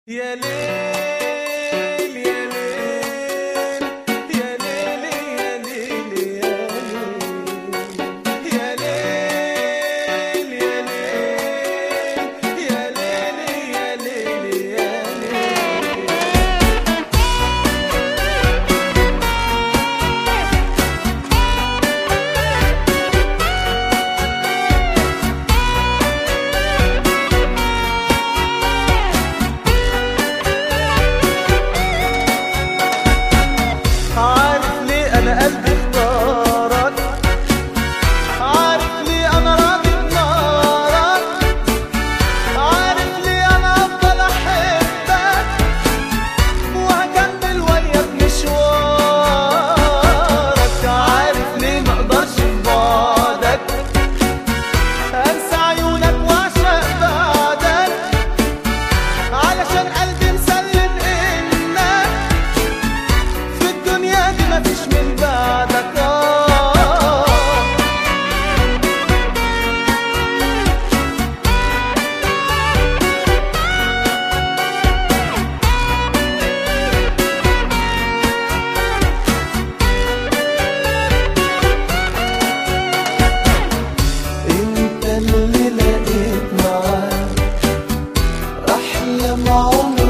يا ليل يا ليل يا ليل يا ليل يا ليل يا ليل يا ليل يا ليل يا ليل عارف ليه انا قلبي اختارك عارف ليه انا راضي بنارك عارف ليه انا افضل احبك وهكمل وياك مشوارك عارف ليه ما اقدرش ببعدك انسى عيونك واعشق بعدك علشان قلبي مسلم انك في الدنيا دي مفيش من بعدك آه انت اللي لقيت معاك احلى ما عمري